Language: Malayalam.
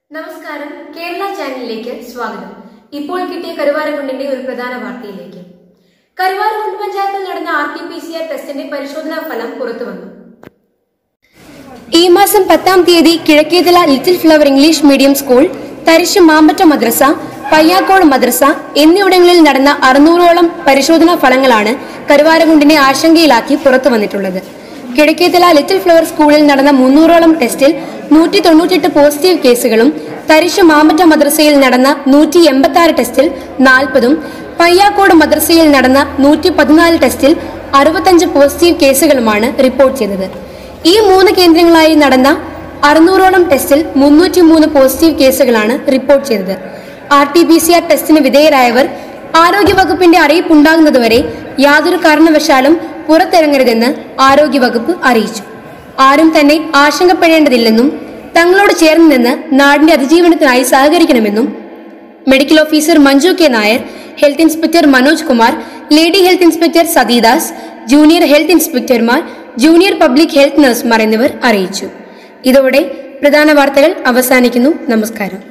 നമസ്കാരം കേരള ചാനലിലേക്ക് സ്വാഗതം ഇപ്പോൾ കിട്ടിയ കരുവാരക്കുണ്ടിന്റെ ഒരു പ്രധാന വാർത്തയിലേക്ക് കരുവാരക്കുണ്ട് പഞ്ചായത്തിൽ നടന്ന R T P C R ടെസ്റ്റിന്റെ പരിശോധനാ ഫലം പുറത്തുവന്നു ഈ മാസം പത്താം തീയതി Kizhakkethala little flower English medium school Tharish Mambatta മദ്രസ പയ്യാക്കോട് മദ്രസ എന്നിവിടങ്ങളിൽ നടന്ന അറുന്നൂറോളം പരിശോധനാ ഫലങ്ങളാണ് കരുവാരക്കുണ്ടിനെ ആശങ്കയിലാക്കി പുറത്തു വന്നിട്ടുള്ളത് കിഴക്കേതല ലിറ്റിൽ ഫ്ലവർ സ്കൂളിൽ നടന്ന മുന്നൂറോളം ടെസ്റ്റിൽ നൂറ്റി തൊണ്ണൂറ്റിയെട്ട് പോസിറ്റീവ് കേസുകളും തരിശ് മാമ്പറ്റ മദ്രസയിൽ നടന്ന നൂറ്റി എൺപത്തി ആറ് ടെസ്റ്റിൽ നാൽപ്പതും പയ്യാക്കോട് മദ്രസയിൽ നടന്ന നൂറ്റി പതിനാല് ടെസ്റ്റിൽ അറുപത്തഞ്ച് പോസിറ്റീവ് കേസുകളുമാണ് റിപ്പോർട്ട് ചെയ്തത് ഈ മൂന്ന് കേന്ദ്രങ്ങളായി നടന്ന അറുന്നൂറോളം ടെസ്റ്റിൽ മുന്നൂറ്റി മൂന്ന് പോസിറ്റീവ് കേസുകളാണ് റിപ്പോർട്ട് ചെയ്തത് R T P C R ടെസ്റ്റിന് വിധേയരായവർ ആരോഗ്യവകുപ്പിന്റെ അറിയിപ്പുണ്ടാകുന്നതുവരെ യാതൊരു കാരണവശാലും പുറത്തിറങ്ങരുതെന്ന് ആരോഗ്യവകുപ്പ് അറിയിച്ചു ആരും തന്നെ ആശങ്കപ്പെടേണ്ടതില്ലെന്നും തങ്ങളോട് ചേർന്ന് നിന്ന് നാടിന്റെ അതിജീവനത്തിനായി സഹകരിക്കണമെന്നും medical officer Manju K Nair health inspector Manoj Kumar lady health inspector Satheedas junior health ഇൻസ്പെക്ടർമാർ ജൂനിയർ പബ്ലിക് ഹെൽത്ത് നഴ്സുമാർ എന്നിവർ അറിയിച്ചു ഇതോടെ പ്രധാന വാർത്തകൾ അവസാനിക്കുന്നു നമസ്കാരം